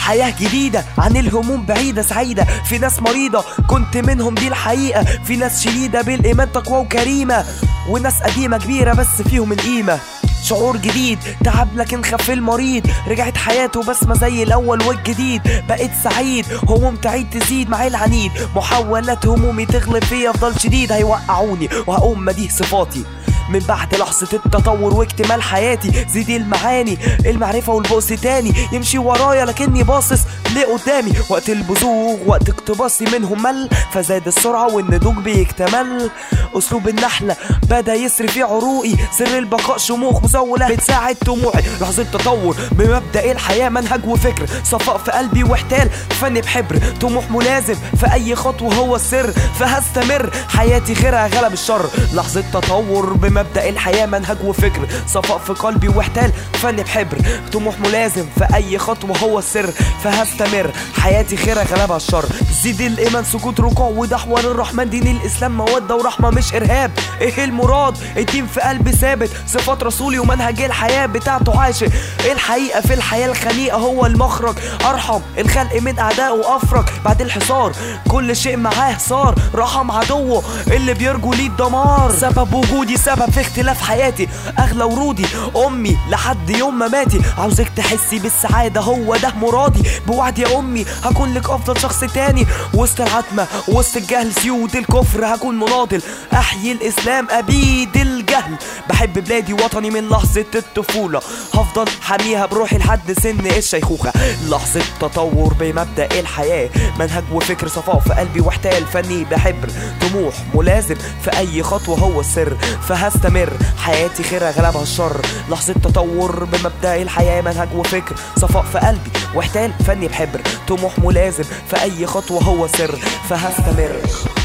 حياة جديدة عن الهموم بعيدة سعيدة في ناس مريضة كنت منهم دي الحقيقة في ناس شديدة بالإيمان تقوى وكريمة وناس قديمة كبيرة بس فيهم القيمة شعور جديد تعب لكن خف المريض رجعت حياته بسمة زي الأول والجديد بقيت سعيد هموم تعيد تزيد مع العنيد محاولات همومي تغلب فيا أفضل شديد هيوقعوني وهقوم مديه صفاتي من بعد لحظة التطور واكتمال حياتي زيد المعاني المعرفة والبؤس تاني يمشي ورايا لكني باصص لقدامي وقت البزوغ وقت اقتباسي منهم مل فزاد السرعة والنضوج بيكتمل أسلوب النحلة بدا يسري في عروقي سر البقاء شموخ مزولة بتساعد طموحي لحظة تطور بمبدأ الحياة منهج وفكر صفاء في قلبي واحتال فن بحبر طموح ملازم في أي خطوة هو السر فهستمر حياتي غيرها غلب الشر لحظة تطور بمبدأ الحياة منهج وفكر صفاء في قلبي واحتال فن بحبر طموح ملازم في أي خطوة هو السر فهستمر حياتي خيرها غلبها الشر زيد الإيمان سكوت ركوع ودحور الرحمن دين الإسلام مودة ورحمة مش إرهاب إيه المراد الدين في قلبي ثابت صفات رسولي ومنهج الحياة بتاعته عاشق الحقيقة في الحياة الخنيقة هو المخرج أرحم الخلق من أعدائه وأفرج بعد الحصار كل شيء معاه صار رحم عدوه اللي بيرجو ليه الدمار سبب وجودي سبب في اختلاف حياتي أغلى ورودي أمي لحد يوم ما ماتي عاوزك تحسي بالسعادة هو ده مرادي بوعد يا أمي هكون لك أفضل شخص تاني وسط العتمة وسط الجهل سيود الكفر هكون مناضل أحيي الإسلام أبيد الجهل بحب بلادي وطني من لحظة الطفولة هفضل حاميها بروحي لحد سن الشيخوخة لحظة تطور بمبدأ الحياة منهج وفكر صفاء في قلبي واحتال فني بحبر طموح ملازم في أي خطوة هو السر فهستمر حياتي خيرها غلبها الشر لحظة تطور بمبدأ الحياة منهج وفكر صفاء في قلبي واحتال فني بحبر طموح ملازم في أي خطوة هو سر فهستمر